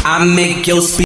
I make your speech.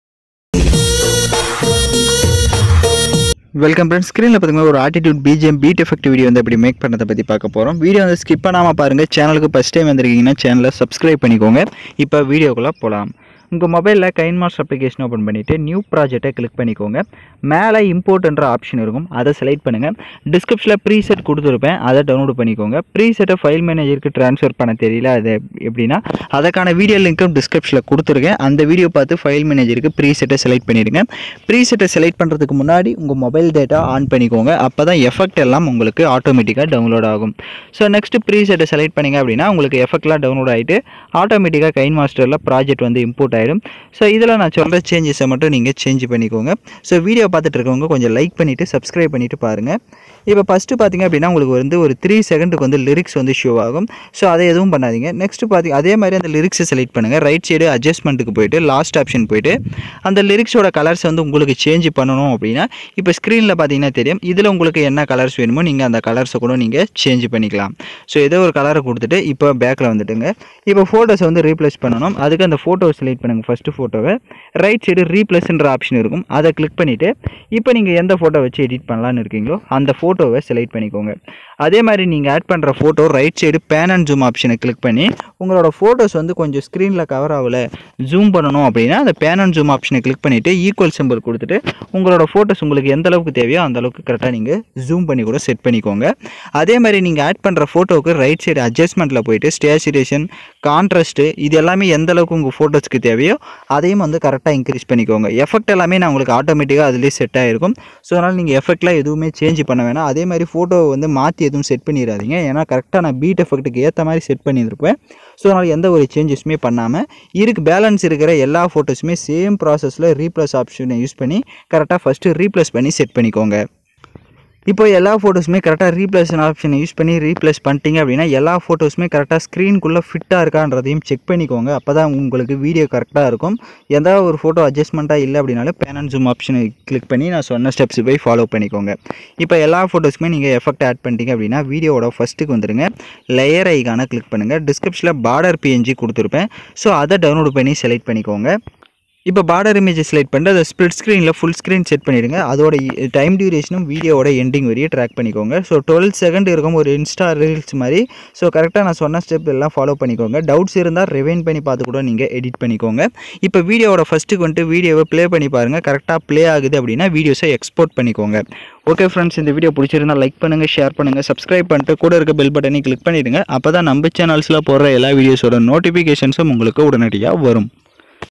Welcome friends ஸ்க்ரீனில் பார்த்தீங்கன்னா ஒரு attitude BGM beat effect video வந்து அப்படி மேக் பண்ணதை பற்றி பார்க்க போகிறோம் வீடியோ வந்து ஸ்கிப் பண்ணாமல் பாருங்கள் சேனலுக்கு ஃபஸ்ட் டைம் வந்திருக்கீங்கன்னா சேனலை சப்ஸ்கிரைப் பண்ணிக்கோங்க இப்போ வீடியோக்குள்ளே போகலாம் உங்கள் மொபைலில் கைன் மாஸ்டர் அப்ளிகேஷன் ஓப்பன் பண்ணிவிட்டு நியூ ப்ராஜெக்ட்டை கிளிக் பண்ணிக்கோங்க மேலே இம்போர்ட்ன்ற ஆப்ஷன் இருக்கும் அதை செலக்ட் பண்ணுங்கள் டிஸ்கிரிப்ஷனில் ப்ரீசெட் கொடுத்துருப்பேன் அதை டவுன்லோட் பண்ணிக்கோங்க ப்ரீசெட்டை ஃபைல் மேனேஜருக்கு ட்ரான்ஸ்ஃபர் பண்ண தெரியல அது எப்படின்னா அதுக்கான வீடியோ லிங்க்கும் டிஸ்கிரிப்ஷனில் கொடுத்துருக்கேன் அந்த வீடியோ பார்த்து ஃபைல் மேனேஜருக்கு ப்ரீசெட்டை செலக்ட் பண்ணிடுங்க ப்ரீசெட்டை செலக்ட் பண்ணுறதுக்கு முன்னாடி உங்கள் மொபைல் டேட்டா ஆன் பண்ணிக்கோங்க அப்போ தான் எஃபெக்ட் எல்லாம் உங்களுக்கு ஆட்டோமேட்டிக்காக டவுன்லோட் ஆகும் ஸோ நெக்ஸ்ட் ப்ரீசெட்டை செலக்ட் பண்ணிங்க அப்படின்னா உங்களுக்கு எஃபெக்ட்லாம் டவுன்லோட் ஆகிட்டு ஆட்டோமேட்டிக்காக கைன் மாஸ்டரில் ப்ராஜெக்ட் வந்து இம்போர்ட் ஆகிடும் ஸோ இதில் நான் சொல்கிற சேஞ்சஸை மட்டும் நீங்கள் சேஞ்ச் பண்ணிக்கோங்க ஸோ வீடியோ பார்த்துட்டு இருக்கவங்க கொஞ்சம் லைக் பண்ணிவிட்டு சப்ஸ்கிரைப் பண்ணிவிட்டு பாருங்கள் இப்போ ஃபஸ்ட்டு பார்த்தீங்க அப்படின்னா உங்களுக்கு வந்து ஒரு த்ரீ செகண்டுக்கு வந்து லிரிக்ஸ் வந்து ஷோ ஆகும் ஸோ அதை எதுவும் பண்ணாதீங்க நெக்ஸ்ட் பார்த்திங்க அதே மாதிரி அந்த லிரிக்ஸை செலக்ட் பண்ணுங்கள் ரைட் சைடு அட்ஜஸ்ட்மெண்ட்டுக்கு போயிட்டு லாஸ்ட் ஆப்ஷன் போயிட்டு அந்த லிரிக்ஸோட கலர்ஸ் வந்து உங்களுக்கு சேஞ்ச் பண்ணணும் அப்படின்னா இப்போ ஸ்க்ரீனில் பார்த்தீங்கன்னா தெரியும் இதில் உங்களுக்கு என்ன கலர்ஸ் வேணுமோ நீங்கள் அந்த கலர்ஸை கூட நீங்கள் சேஞ்ச் பண்ணிக்கலாம் ஸோ ஏதோ ஒரு கலரை கொடுத்துட்டு இப்போ பேக்கில் வந்துட்டுங்க இப்போ ஃபோட்டோஸை வந்து ரீப்ளேஸ் பண்ணணும் அதுக்கு அந்த ஃபோட்டோ செலக்ட் பண்ணுங்கள் ஃபஸ்ட்டு ஃபோட்டோவை ரைட் சைடு ரீப்ளேஸ்ன்ற ஆப்ஷன் இருக்கும் அதை கிளிக் பண்ணிவிட்டு இப்போ நீங்கள் எந்த ஃபோட்டோ வச்சு எடிட் பண்ணலான்னு இருக்கீங்களோ அந்த ஃபோட்டோவை செலக்ட் பண்ணிக்கோங்க அதே மாதிரி நீங்கள் ஆட் பண்ணுற photo right side pan and zoom ஆப்ஷனை கிளிக் பண்ணி உங்களோட ஃபோட்டோஸ் வந்து கொஞ்சம் ஸ்க்ரீனில் கவர் ஆகல ஜூம் பண்ணணும் அப்படின்னா அந்த பேன் அண்ட் ஜூம் ஆப்ஷனை கிளிக் பண்ணிவிட்டு ஈக்குவல் சிம்பிள் கொடுத்துட்டு உங்களோட ஃபோட்டோஸ் உங்களுக்கு எந்த அளவுக்கு தேவையோ அந்த அளவுக்கு கரெக்டாக நீங்கள் ஜூம் பண்ணி கூட செட் பண்ணிக்கோங்க அதே மாதிரி நீங்கள் ஆட் பண்ணுற ஃபோட்டோவுக்கு ரைட் சைடு அட்ஜஸ்ட்மெண்ட்டில் போயிட்டு ஸ்டேச்சுரேஷன் கான்ட்ராஸ்ட்டு இது எல்லாமே எந்த அளவுக்கு உங்கள் ஃபோட்டோஸ்க்கு தேவையோ அதையும் வந்து கரெக்டாக இன்க்ரீஸ் பண்ணிக்கோங்க எஃபெக்ட் எல்லாமே நான் உங்களுக்கு ஆட்டோமேட்டிக்காக அதிலே செட் ஆகிருக்கும் ஸோ அதனால் நீங்கள் எஃபெக்ட்லாம் எதுவுமே சேஞ்ச் பண்ண வேணாம் அதே மாதிரி ஃபோட்டோவை வந்து மாற்றி எதுவும் செட் பண்ணிடாதீங்க ஏன்னா கரெக்டாக நான் பீட் எஃபெக்ட்டுக்கு ஏற்ற மாதிரி செட் பண்ணியிருப்பேன் ஸோ அதனால் எந்த ஒரு சேஞ்சஸுமே பண்ணாமல் இருக்கு பேலன்ஸ் இருக்கிற எல்லா ஃபோட்டோஸுமே சேம் ப்ராசஸில் ரீப்ளஸ் ஆப்ஷனை யூஸ் பண்ணி கரெக்டாக ஃபஸ்ட்டு ரீப்ளஸ் பண்ணி செட் பண்ணிக்கோங்க இப்போ எல்லா ஃபோட்டோஸுமே கரெக்டாக ரீப்ளேஸ் ஆப்ஷனை யூஸ் பண்ணி ரீப்ளேஸ் பண்ணிட்டீங்க அப்படின்னா எல்லா ஃபோட்டோஸுமே கரெக்டாக ஸ்க்ரீனுக்குள்ளே ஃபிட்டாக இருக்கான்றதையும் செக் பண்ணிக்கோங்க அப்போ தான் உங்களுக்கு வீடியோ கரெக்டாக இருக்கும் எந்த ஒரு ஃபோட்டோ அட்ஜஸ்ட்மெண்ட்டாக இல்லை அப்படின்னாலும் பேன் அண்ட் ஜூம் ஆப்ஷனை கிளிக் பண்ணி நான் சொன்ன ஸ்டெப்ஸ் போய் ஃபாலோ பண்ணிக்கோங்க இப்போ எல்லா ஃபோட்டோஸுமே நீங்கள் எஃபெக்ட் ஆட் பண்ணிட்டீங்க அப்படின்னா வீடியோவோட ஃபஸ்ட்டுக்கு வந்துடுங்க லேயர் ஐக்கான கிளிக் பண்ணுங்கள் டிஸ்கிரிப்ஷனில் பார்டர் பிஎன்ஜி கொடுத்துருப்பேன் ஸோ அதை டவுன்லோட் பண்ணி செலக்ட் பண்ணிக்கோங்க இப்போ பார்டர் இமேஜை செலக்ட் பண்ணிட்டு அதை ஸ்ப்ளிட் ஸ்க்ரீனில் ஃபுல் ஸ்க்ரீன் செட் பண்ணிடுங்க அதோட டைம் டியூரேஷனும் வீடியோவோட எண்டிங் வரையும் ட்ராக் பண்ணிக்கோங்க ஸோ டுவெல் செகண்ட் இருக்கும் ஒரு இன்ஸ்டா ரீல்ஸ் மாதிரி ஸோ கரெக்டாக நான் சொன்ன ஸ்டெப் எல்லாம் ஃபாலோ பண்ணிக்கோங்க டவுட்ஸ் இருந்தால் ரிவைன் பண்ணி பார்த்து கூட நீங்கள் எடிட் பண்ணிக்கோங்க இப்போ வீடியோவோட ஃபஸ்ட்டுக்கு வந்துட்டு வீடியோவை ப்ளே பண்ணி பாருங்கள் கரெக்டாக ப்ளே ஆகுது அப்படின்னா வீடியோஸை எக்ஸ்போர்ட் பண்ணிக்கோங்க ஓகே ஃப்ரெண்ட்ஸ் இந்த வீடியோ பிடிச்சிருந்தா லைக் பண்ணுங்கள் ஷேர் பண்ணுங்கள் சப்ஸ்கிரைப் பண்ணிட்டு கூட இருக்க பெல் பட்டனை கிளிக் பண்ணிவிடுங்க அப்போ தான் நம்ம சேனல்ஸில் போடுற எல்லா வீடியோஸோட நோட்டிஃபிகேஷன்ஸும் உங்களுக்கு உடனடியாக வரும்